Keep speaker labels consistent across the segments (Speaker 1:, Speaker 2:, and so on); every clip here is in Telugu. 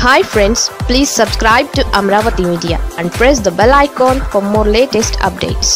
Speaker 1: hi friends please subscribe to Amaravati media and press the bell icon for more latest updates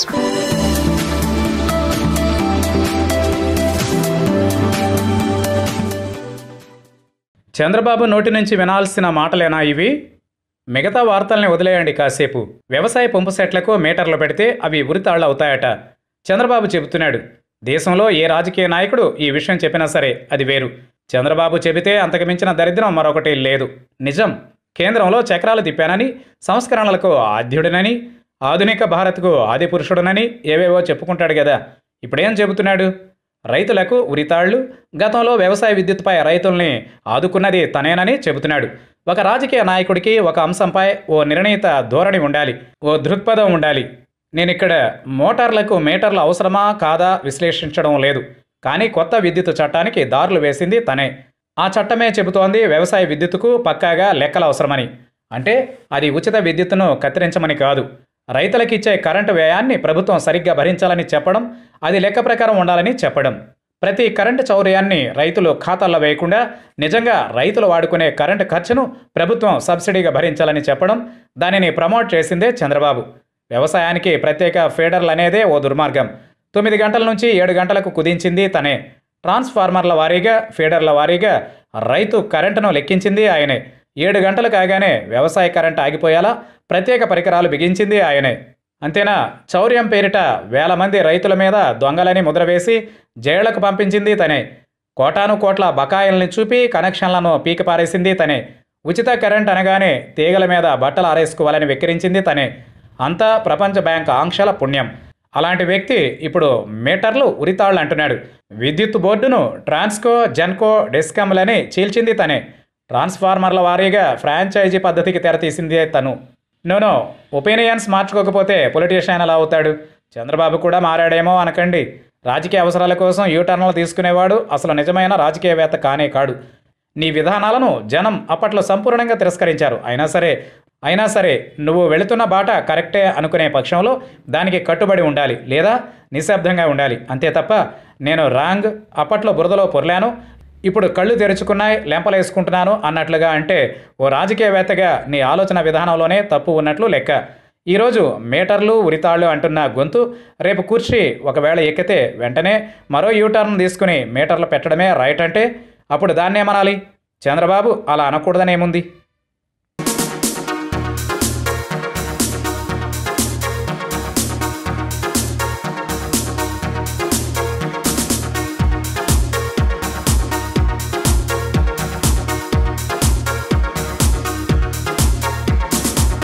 Speaker 2: Chandrababu నోటి నుంచి వినాల్సిన మాటలేనా ఇవి మిగతా వార్తల్ని వదిలేయండి కాసేపు వ్యవసాయ పంపు సెట్లకు మీటర్లు పెడితే అవి ఉరితాళ్ళు అవుతాయట చంద్రబాబు చెబుతున్నాడు దేశంలో ఏ రాజకీయ నాయకుడు ఈ విషయం చెప్పినా సరే అది వేరు చంద్రబాబు చెబితే అంతకు మించిన దరిద్రం మరొకటి లేదు నిజం కేంద్రంలో చక్రాలు తిప్పానని సంస్కరణలకు ఆద్యుడినని ఆధునిక భారత్కు ఆది పురుషుడునని ఏవేవో చెప్పుకుంటాడు కదా ఇప్పుడేం చెబుతున్నాడు రైతులకు ఉరితాళ్లు గతంలో వ్యవసాయ విద్యుత్పై రైతుల్ని ఆదుకున్నది తనేనని చెబుతున్నాడు ఒక రాజకీయ నాయకుడికి ఒక అంశంపై ఓ నిర్ణీత ధోరణి ఉండాలి ఓ దృక్పథం ఉండాలి నేనిక్కడ మోటార్లకు మీటర్లు అవసరమా కాదా విశ్లేషించడం లేదు కానీ కొత్త విద్యుత్ చట్టానికి దారులు వేసింది తనే ఆ చట్టమే చెబుతోంది వ్యవసాయ విద్యుత్తుకు పక్కాగా లెక్కలు అవసరమని అంటే అది ఉచిత విద్యుత్తును కత్తిరించమని కాదు రైతులకిచ్చే కరెంటు వ్యయాన్ని ప్రభుత్వం సరిగ్గా భరించాలని చెప్పడం అది లెక్క ప్రకారం ఉండాలని చెప్పడం ప్రతి కరెంటు చౌర్యాన్ని రైతులు ఖాతాల్లో వేయకుండా నిజంగా రైతులు వాడుకునే కరెంటు ఖర్చును ప్రభుత్వం సబ్సిడీగా భరించాలని చెప్పడం దానిని ప్రమోట్ చేసిందే చంద్రబాబు వ్యవసాయానికి ప్రత్యేక ఫీడర్లు అనేదే ఓ దుర్మార్గం తొమ్మిది గంటల నుంచి ఏడు గంటలకు కుదించింది తనే ట్రాన్స్ఫార్మర్ల వారీగా ఫీడర్ల వారీగా రైతు కరెంటును లెక్కించింది ఆయనే ఏడు గంటలు కాగానే వ్యవసాయ కరెంటు ఆగిపోయేలా ప్రత్యేక పరికరాలు బిగించింది ఆయనే అంతేనా చౌర్యం పేరిట వేల మంది రైతుల మీద దొంగలని ముద్ర వేసి జైళ్లకు పంపించింది తనే కోటాను కోట్ల బకాయిల్ని చూపి కనెక్షన్లను పీకిపారేసింది తనే ఉచిత కరెంట్ అనగానే తీగల మీద బట్టలు ఆరేసుకోవాలని వెక్కిరించింది తనే అంతా ప్రపంచ బ్యాంక్ ఆంక్షల పుణ్యం అలాంటి వ్యక్తి ఇప్పుడు మీటర్లు ఉరితాళ్ళు అంటున్నాడు విద్యుత్ బోర్డును ట్రాన్స్కో జెన్కో డిస్కమ్లని చీల్చింది తనే ట్రాన్స్ఫార్మర్ల వారీగా ఫ్రాంచైజీ పద్ధతికి తెరతీసిందే తను నోనో ఒపీనియన్స్ మార్చుకోకపోతే పొలిటీషియన్ ఎలా అవుతాడు చంద్రబాబు కూడా మారాడేమో అనకండి రాజకీయ అవసరాల కోసం యూటర్న్లు తీసుకునేవాడు అసలు నిజమైన రాజకీయవేత్త కానే కాడు నీ విధానాలను జనం అప్పట్లో సంపూర్ణంగా తిరస్కరించారు అయినా సరే అయినా సరే నువ్వు వెళుతున్న బాట కరెక్టే అనుకునే పక్షంలో దానికి కట్టుబడి ఉండాలి లేదా నిశ్శబ్దంగా ఉండాలి అంతే తప్ప నేను రాంగ్ అప్పట్లో బురదలో పొర్లాను ఇప్పుడు కళ్ళు తెరుచుకున్నాయి లెంపలేసుకుంటున్నాను అన్నట్లుగా అంటే ఓ రాజకీయవేత్తగా నీ ఆలోచన విధానంలోనే తప్పు ఉన్నట్లు లెక్క ఈరోజు మీటర్లు ఉరితాళ్ళు అంటున్న గొంతు రేపు కూర్చి ఒకవేళ ఎక్కితే వెంటనే మరో యూటర్న్ తీసుకుని మీటర్లు పెట్టడమే రైట్ అంటే అప్పుడు దాన్నేమనాలి చంద్రబాబు అలా అనకూడదనేముంది